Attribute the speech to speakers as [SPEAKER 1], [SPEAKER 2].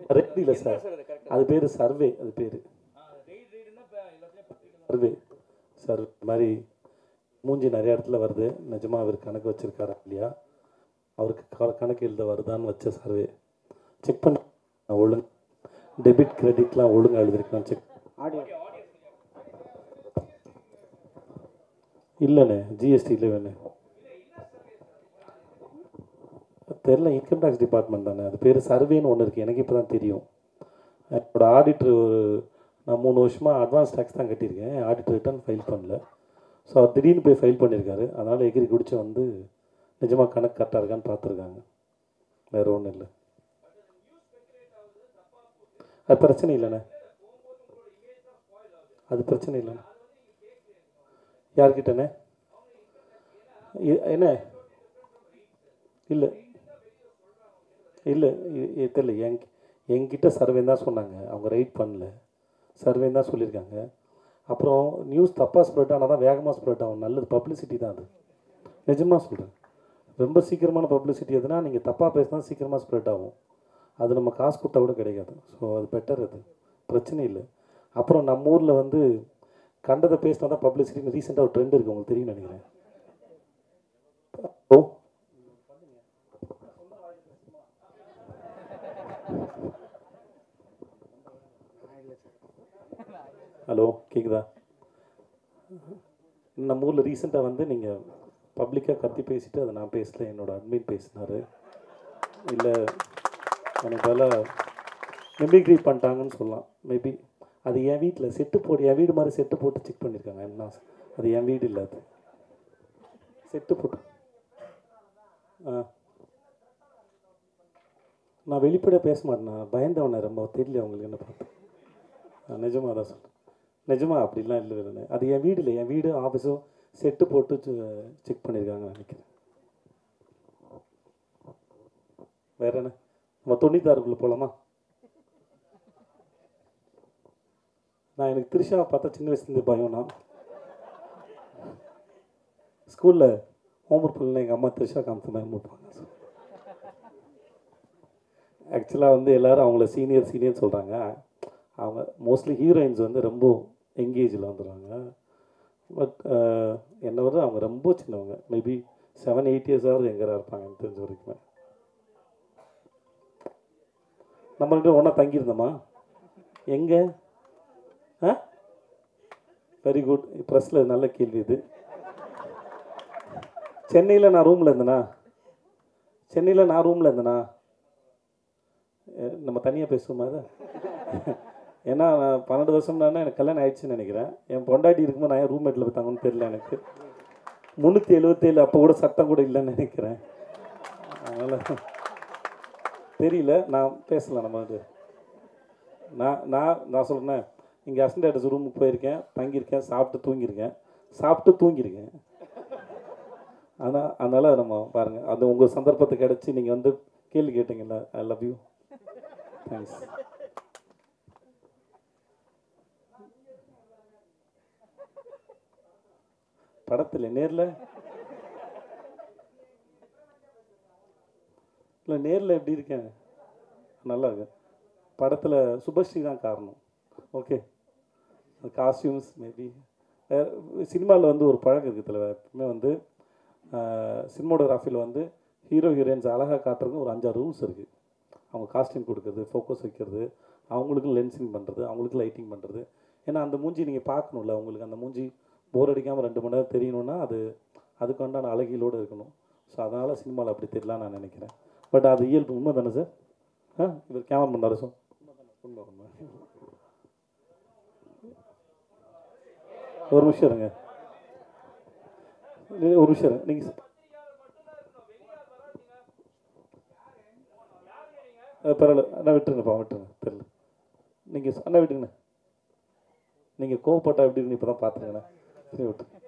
[SPEAKER 1] red இல்லை sir அது பேர் சர்வே அது பேர் சர்வே சார் இது மாதிரி மூஞ்சி நிறைய இடத்துல வருது நிஜமாக அவர் கணக்கு வச்சிருக்காரா இல்லையா அவருக்கு க- கணக்கு எழுத வருதான்னு வச்ச சர்வே செக் பண்ணி நான் ஒழுங்கு டெபிட் கிரெடிட்லாம் ஒழுங்காக எழுதிருக்கான் செக்
[SPEAKER 2] ஆடியோ
[SPEAKER 1] இல்லைண்ணே ஜிஎஸ்டியில் வேணும் தெரில இன்கம் டேக்ஸ் டிபார்ட்மெண்ட் தானே அது பேர் சர்வேன்னு ஒன்று இருக்குது எனக்கு இப்போ தான் தெரியும் என்னோட ஆடிட்டர் ஒரு நான் மூணு வருஷமாக அட்வான்ஸ் டேக்ஸ் தான் கட்டியிருக்கேன் ஆடிட்டர் ரிட்டர்ன் ஃபைல் பண்ணல ஸோ அவர் திடீர்னு போய் ஃபைல் பண்ணியிருக்காரு அதனால் எகிரி குடிச்சு வந்து நிஜமாக கணக்கு கரெக்டாக இருக்கான்னு பார்த்துருக்காங்க வேறு ஒன்றும் இல்லை அது பிரச்சனை இல்லைண்ணே அது பிரச்சனை இல்லைண்ணே யார்கிட்டண்ணே இ- என்ன இல்லை இல்லை தெரியல என் என்கிட்ட சர்வே தான் சொன்னாங்க அவங்க ரைட் பண்ணல சர்வே தான் சொல்லியிருக்காங்க அப்புறம் நியூஸ் தப்பாக ஸ்ப்ரெட் ஆனால் தான் வேகமாக ஸ்ப்ரெட் ஆகும் நல்லது பப்ளிசிட்டி தான் அது நிஜமாக சொல்கிறேன் ரொம்ப சீக்கிரமான பப்ளிசிட்டி எதுனா நீங்கள் தப்பாக பேசினா சீக்கிரமாக ஸ்ப்ரெட் ஆகும் அது நம்ம காசு கொடுத்தா கூட கிடைக்காது ஸோ அது பெட்டர் அது பிரச்சனை இல்லை அப்புறம் நம்ம ஊரில் வந்து கண்டதை பேசினா தான் பப்ளிசிட்டின்னு ரீசெண்டாக ஒரு ட்ரெண்ட் இருக்குது உங்களுக்கு தெரியும் நினைக்கிறேன் ஓ ஹலோ கேக்குதா நம்ம ஊரில் ரீசெண்டாக வந்து நீங்கள் பப்ளிக்காக கத்தி பேசிட்டு அதை நான் பேசல என்னோட அட்மின் பேசினார் இல்லை எனக்கு பதிலாக மிமிக்ரி பண்ணிட்டாங்கன்னு சொல்லலாம் மேபி அது என் வீட்டில் செட்டு போட்டு என் வீடு மாதிரி செட்டு போட்டு செக் பண்ணியிருக்காங்க என்ன அது என் வீடு இல்லை அது செட்டு போட்டு ஆ நான் வெளிப்படையாக பேச மாட்டேன் நான் பயந்தவனே ரொம்ப தெரியல அவங்களுக்கு என்ன பார்த்து நான் நிஜமாக தான் சொல்கிறேன் நிஜமாக அப்படிலாம் இல்லை இல்லை அது என் வீடு இல்லை என் வீடு ஆஃபீஸும் செட்டு போட்டு செக் பண்ணியிருக்காங்க நினைக்கிறேன் வேற என்ன நம்ம தொண்ணூத்தாறுக்குள்ளே போகலாமா நான் எனக்கு திரிஷாவை பார்த்தா சின்ன வயசுலேருந்து பயம் நான் ஸ்கூலில் ஹோம்ஒர்க் பண்ணல எங்கள் அம்மா திரிஷா காமிச்சு பயம் போட்டுவாங்க ஆக்சுவலாக வந்து எல்லாரும் அவங்கள சீனியர் சீனியர் சொல்கிறாங்க அவங்க மோஸ்ட்லி ஹீரோயின்ஸ் வந்து ரொம்ப எங்கேஜில் வந்துடுவாங்க பட் என்னை விட அவங்க ரொம்ப சின்னவங்க மேபி செவன் எயிட் இயர்ஸாவது எங்கரா இருப்பாங்க எனக்கு தெரிஞ்ச வரைக்குமே நம்ம ரெண்டு ஒன்றா தங்கியிருந்தோமா எங்கே ஆ வெரி குட் ப்ரெஸ்ஸில் நல்ல கேள்வி இது சென்னையில் நான் ரூமில் இருந்தேனா சென்னையில் நான் ரூமில் இருந்தேனா எ- நம்ம தனியாக பேசுவோமா அதை ஏன்னா நான் பன்னெண்டு வருஷம்னா எனக்கு கல்யாணம் ஆயிடுச்சுன்னு நினைக்கிறேன் என் பொண்டாட்டி இருக்கும்போது நான் ஏன் ரூம்மேட்டில் போய் தங்கணும்னு தெரியல எனக்கு முந்நூற்றி எழுபத்தேழு அப்போ கூட சட்டம் கூட இல்லைன்னு நினைக்கிறேன் அதனால் தெரியல நான் பேசலாம் நம்ம அது நான் நான் நான் சொல்கிறேன் இங்கே அசண்ட் அட்ரஸ் ரூமுக்கு போயிருக்கேன் தங்கியிருக்கேன் சாப்பிட்டு தூங்கியிருக்கேன் சாப்பிட்டு தூங்கியிருக்கேன் ஆனால் அதனால் நம்ம பாருங்கள் அது உங்கள் சந்தர்ப்பத்தை கிடச்சி நீங்கள் வந்து கேள்வி கேட்டீங்கல்ல ஐ லவ் யூ தேங்க்ஸ் படத்தில் நேரில் இல்லை நேரில் எப்படி இருக்கேன் நல்லா இருக்கு படத்தில் சுபஸ்ரீ தான் காரணம் ஓகே காஸ்டியூம்ஸ் மேபி சினிமாவில் வந்து ஒரு பழக்கம் இருக்குது தலைவர் எப்பவுமே வந்து சினிமோடோகிராஃபியில் வந்து ஹீரோ ஹீரோயின்ஸ் அழகாக காட்டுறதுக்கு ஒரு அஞ்சாறு ரூல்ஸ் இருக்குது அவங்க காஸ்டியூம் கொடுக்குறது ஃபோக்கஸ் வைக்கிறது அவங்களுக்கும் லென்சிங் பண்ணுறது அவங்களுக்கும் லைட்டிங் பண்ணுறது ஏன்னா அந்த மூஞ்சி நீங்கள் பார்க்கணும்ல உங்களுக்கு அந்த மூஞ்சி போர் அடிக்காமல் ரெண்டு மணி நேரம் தெரியணும்னா அது அதுக்கு உண்டான அழகியலோடு இருக்கணும் ஸோ அதனால் சினிமாவில் அப்படி தெரியலாம் நான் நினைக்கிறேன் பட் அது இயல்பு உண்மை தானே சார் ஆ இவர் கேமரா பண்ணாரு சார் உண்மை உண்மை ஒரு நிமிஷம் இருங்க இல்ல, ஒரு நிமிஷம் இருங்க நீங்கள் பரவாயில்ல அண்ணா விட்டுருங்கப்பா விட்டுருங்க தெரியல நீங்கள் அண்ணா விட்டுருங்க நீங்கள் கோவப்பட்டா எப்படி இருக்குன்னு இப்போ தான் பார்த்துருங்கண்ணா சரி விட்டு